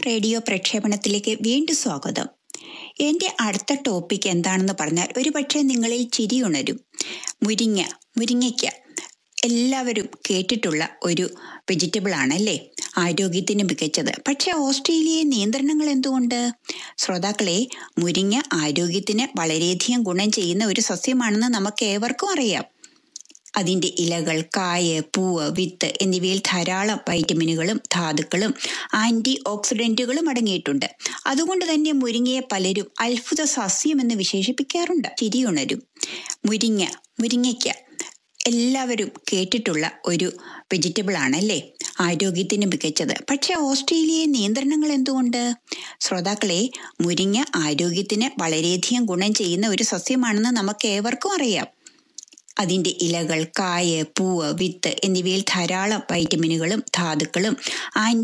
radio പ്രക്ഷേപണത്തിലേക്ക് വീണ്ടും സ്വാഗതം എൻ്റെ അടുത്ത ടോപ്പിക് എന്താണെന്ന് പറഞ്ഞാൽ ഒരുപക്ഷെ നിങ്ങളിൽ ചിരിയുണരും മുരിങ്ങ മുരിങ്ങയ്ക്ക എല്ലാവരും കേട്ടിട്ടുള്ള ഒരു വെജിറ്റബിൾ ആണല്ലേ ആരോഗ്യത്തിന് മികച്ചത് പക്ഷെ ഓസ്ട്രേലിയയെ നിയന്ത്രണങ്ങൾ എന്തുകൊണ്ട് ശ്രോതാക്കളെ മുരിങ്ങ ആരോഗ്യത്തിന് വളരെയധികം ഗുണം ചെയ്യുന്ന ഒരു സസ്യമാണെന്ന് നമുക്ക് ഏവർക്കും അറിയാം അതിൻ്റെ ഇലകൾ കായ് പൂവ് വിത്ത് എന്നിവയിൽ ധാരാളം വൈറ്റമിനുകളും ധാതുക്കളും ആൻറ്റി ഓക്സിഡൻറ്റുകളും അടങ്ങിയിട്ടുണ്ട് അതുകൊണ്ട് തന്നെ മുരിങ്ങയെ പലരും അത്ഭുത സസ്യമെന്ന് വിശേഷിപ്പിക്കാറുണ്ട് ചിരിയുണരും മുരിങ്ങ മുരിങ്ങയ്ക്ക എല്ലാവരും കേട്ടിട്ടുള്ള ഒരു വെജിറ്റബിൾ ആണല്ലേ ആരോഗ്യത്തിന് മികച്ചത് പക്ഷെ ഓസ്ട്രേലിയയെ നിയന്ത്രണങ്ങൾ എന്തുകൊണ്ട് ശ്രോതാക്കളെ മുരിങ്ങ ആരോഗ്യത്തിന് വളരെയധികം ഗുണം ചെയ്യുന്ന ഒരു സസ്യമാണെന്ന് നമുക്ക് ഏവർക്കും അറിയാം അതിൻ്റെ ഇലകൾ കായ് പൂവ് വിത്ത് എന്നിവയിൽ ധാരാളം വൈറ്റമിനുകളും ധാതുക്കളും ആൻറ്റി